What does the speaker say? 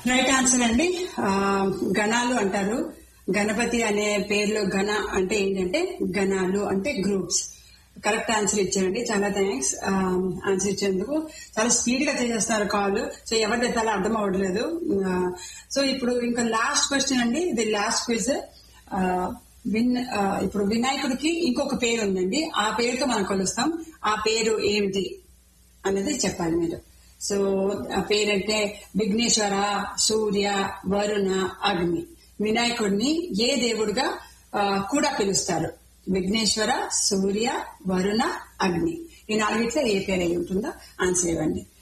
right answer అండి ఆ, గణాలు అంటారు గణపతి అనే పేర్లు గణ అంటే ఏంటంటే గణాలు అంటే గ్రూప్స్ కరెక్ట్ ఆన్సర్ ఇచ్చారండి చాలా థ్యాంక్స్ ఆన్సర్ ఇచ్చేందుకు చాలా స్పీడ్ గా చేసేస్తున్నారు కాల్ సో ఎవరి ఎత్తాలో అర్థం అవ్వట్లేదు సో ఇప్పుడు ఇంకా లాస్ట్ క్వశ్చన్ అండి ఇది లాస్ట్ క్విజ్ విన్ ఆ, ఇప్పుడు వినాయకుడికి ఇంకొక పేరు ఉందండి ఆ పేరుతో మనం కొలుస్తాం ఆ పేరు ఏమిటి అనేది చెప్పాలి మీరు సో ఆ పేరంటే విఘ్నేశ్వర సూర్య వరుణ అగ్ని వినాయకుడిని ఏ దేవుడిగా ఆ, కూడా పిలుస్తారు విఘ్నేశ్వర సూర్య వరుణ అగ్ని ఈ నాలుగిట్లో ఏ పేరు అయి ఉంటుందో ఆన్సర్ ఇవ్వండి